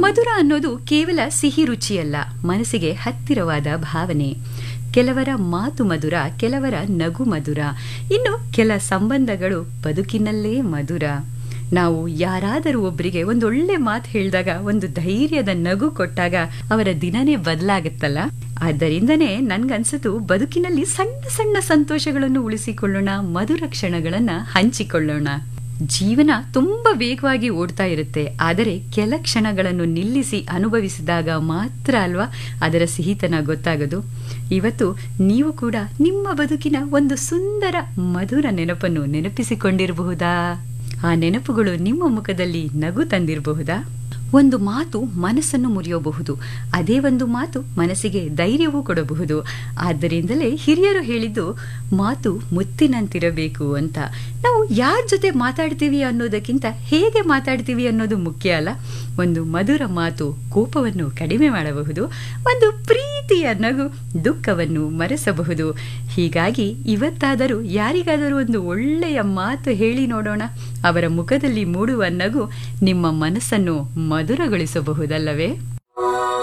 ಮಧುರ ಅನ್ನೋದು ಕೇವಲ ಸಿಹಿ ರುಚಿಯಲ್ಲ ಮನಸ್ಸಿಗೆ ಹತ್ತಿರವಾದ ಭಾವನೆ ಕೆಲವರ ಮಾತು ಮಧುರ ಕೆಲವರ ನಗು ಮಧುರ ಇನ್ನು ಕೆಲ ಸಂಬಂಧಗಳು ಬದುಕಿನಲ್ಲೇ ಮಧುರ ನಾವು ಯಾರಾದರೂ ಒಬ್ಬರಿಗೆ ಒಂದೊಳ್ಳೆ ಮಾತು ಹೇಳಿದಾಗ ಒಂದು ಧೈರ್ಯದ ನಗು ಕೊಟ್ಟಾಗ ಅವರ ದಿನನೇ ಬದಲಾಗುತ್ತಲ್ಲ ಆದ್ದರಿಂದನೇ ನನ್ಗನ್ಸತು ಬದುಕಿನಲ್ಲಿ ಸಣ್ಣ ಸಣ್ಣ ಸಂತೋಷಗಳನ್ನು ಉಳಿಸಿಕೊಳ್ಳೋಣ ಮಧುರ ಕ್ಷಣಗಳನ್ನ ಹಂಚಿಕೊಳ್ಳೋಣ ಜೀವನ ತುಂಬಾ ವೇಗವಾಗಿ ಓಡ್ತಾ ಇರುತ್ತೆ ಆದರೆ ಕೆಲ ಕ್ಷಣಗಳನ್ನು ನಿಲ್ಲಿಸಿ ಅನುಭವಿಸಿದಾಗ ಮಾತ್ರ ಅಲ್ವಾ ಅದರ ಸಿಹಿತನ ಗೊತ್ತಾಗೋದು ಇವತ್ತು ನೀವು ಕೂಡ ನಿಮ್ಮ ಬದುಕಿನ ಒಂದು ಸುಂದರ ಮಧುರ ನೆನಪನ್ನು ನೆನಪಿಸಿಕೊಂಡಿರಬಹುದಾ ಆ ನೆನಪುಗಳು ನಿಮ್ಮ ಮುಖದಲ್ಲಿ ನಗು ತಂದಿರಬಹುದಾ ಒಂದು ಮಾತು ಮನಸ್ಸನ್ನು ಮುರಿಯಬಹುದು ಅದೇ ಒಂದು ಮಾತು ಮನಸ್ಸಿಗೆ ಧೈರ್ಯವೂ ಕೊಡಬಹುದು ಆದ್ದರಿಂದಲೇ ಹಿರಿಯರು ಹೇಳಿದ್ದು ಮಾತು ಮುತ್ತಿನಂತಿರಬೇಕು ಅಂತ ನಾವು ಯಾರ ಜೊತೆ ಮಾತಾಡ್ತೀವಿ ಅನ್ನೋದಕ್ಕಿಂತ ಹೇಗೆ ಮಾತಾಡ್ತೀವಿ ಅನ್ನೋದು ಮುಖ್ಯ ಅಲ್ಲ ಒಂದು ಮಧುರ ಮಾತು ಕೋಪವನ್ನು ಕಡಿಮೆ ಮಾಡಬಹುದು ಒಂದು ಪ್ರೀತಿಯ ನಗು ದುಃಖವನ್ನು ಮರೆಸಬಹುದು ಹೀಗಾಗಿ ಇವತ್ತಾದರೂ ಯಾರಿಗಾದರೂ ಒಂದು ಒಳ್ಳೆಯ ಮಾತು ಹೇಳಿ ನೋಡೋಣ ಅವರ ಮುಖದಲ್ಲಿ ಮೂಡುವ ನಗು ನಿಮ್ಮ ಮನಸ್ಸನ್ನು ಮಧುರಗೊಳಿಸಬಹುದಲ್ಲವೇ